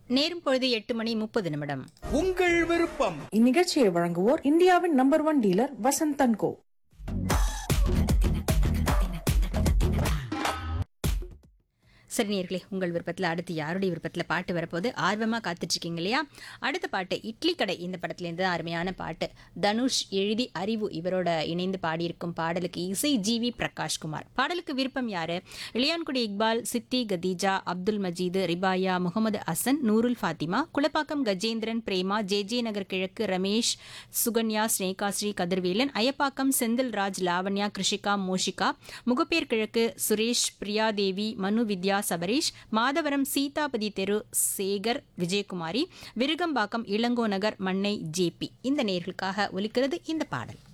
நேரும் பொழுது எட்டு மணி முப்பது நிமிடம் உங்கள் விருப்பம் இந்நிகழ்ச்சியை வழங்குவோர் இந்தியாவின் number one dealer Vasanthan co சரி நேர்களே உங்கள் விருப்பத்தில் அடுத்து யாருடைய விருப்பத்தில் பாட்டு வரப்போது ஆர்வமாக காத்துட்ருக்கீங்க இல்லையா அடுத்த பாட்டு இட்லி கடை இந்த படத்துலேருந்து அருமையான பாட்டு தனுஷ் எழுதி அறிவு இவரோட இணைந்து பாடியிருக்கும் பாடலுக்கு இசை ஜிவி பிரகாஷ்குமார் பாடலுக்கு விருப்பம் யாரு இளையான்குடி இக்பால் சித்தி கதீஜா அப்துல் மஜீது ரிபாயா முகமது ஹசன் நூருல் ஃபாத்திமா குலப்பாக்கம் கஜேந்திரன் பிரேமா ஜே ஜே நகர் கிழக்கு ரமேஷ் சுகன்யா ஸ்னேகா ஸ்ரீ கதிர்வேலன் அயப்பாக்கம் செந்தில் ராஜ் லாவண்யா கிருஷிகா மோஷிகா முகப்பேர் கிழக்கு சுரேஷ் பிரியாதேவி மனு வித்யா சபரீஷ் மாதவரம் சீதாபதி தெரு சேகர் விஜயகுமாரி விருகம்பாக்கம் இளங்கோ நகர் மண்ணை ஜேபி இந்த நேர்களுக்காக ஒலிக்கிறது இந்த பாடல்